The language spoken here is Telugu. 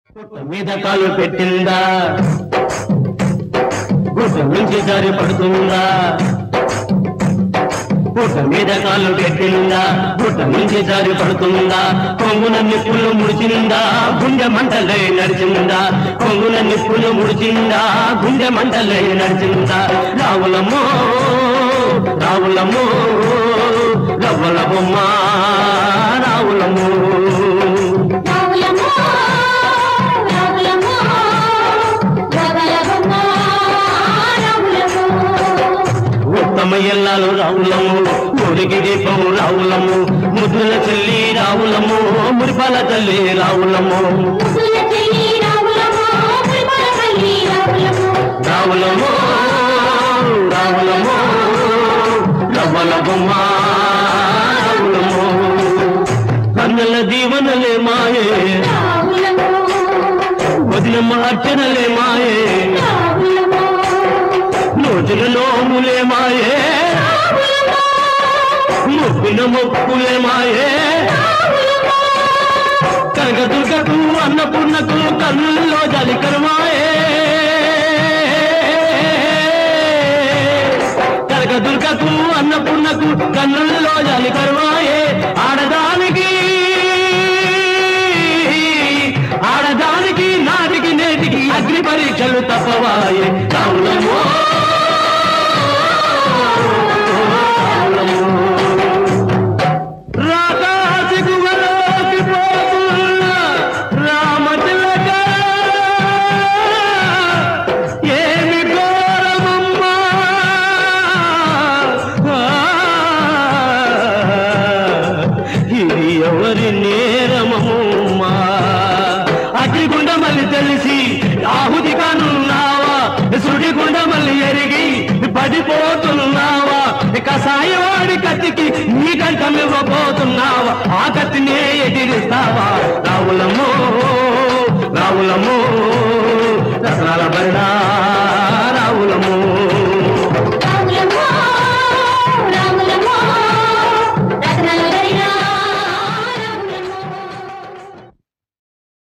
మీద కాలు పెట్టిందా గుట్ట నుంచి జారి పడుతుందా పుట్ట మీద కాళ్ళు పెట్టిందా పుట్ట నుంచి జారి పడుతుందా కొంగున నిప్పులు ముడిచిందా గుండె మంటలే నడిచిందా కొంగున నిప్పులు ముడిచిందా గుండె మంటలే నడిచిందా రావులమ్మో రావులమ్మో రవ్వల బొమ్మ రావులమ్మో రావులమ్మో రావులమ్మో రవలవమ్మో రావులమ్మో ఉత్తమ ఎల్లాలు రావులము ఊరికి దీపము రావులము ముద్దుల చెల్లి రావులము మురిపాల తల్లి రావులము ముద్దుల చెల్లి రావులమ్మో పులిపల తల్లి రావులమ్మో రావులము రావులము రవ్వల బొమ్మ రావులము కన్నుల దీవనలే మాయే రావులమ్మో వదినమ్మ అర్చనలే మాయే రావులమ్మో నోచుల నోములే మాయే మొక్కిన మొక్కులే మాయే కనకదుర్గకు అన్నపూర్ణకు కన్నుల్లో జలికరమాయే కనకదుర్గకు అన్నపూర్ణకు కన్నుల్లో జలికరమాయే ఆడదానికి ఆడదానికి నాటికి నేటికి అగ్ని పరీక్షలు తప్పవాయే రావులమ్మో రాకాశిగువలోకి పోతున్న రామతిలక ఏమి ఘోరమమ్మా ఇది ఎవరి నేరమమ్మా అగ్నిగుండ మళ్ళీ తెలిసి ఆహుతి కానున్నావా సుడిగుండ మళ్ళీ ఎరిగి పడిపోతున్నావా కసాయవాడి కత్తికి నీ కంఠం ఇవ్వబోతున్నావా ఆ కత్తినే ఎదిరిస్తావా రావులమ్మో రావులమ్మో రసనాల బరిడా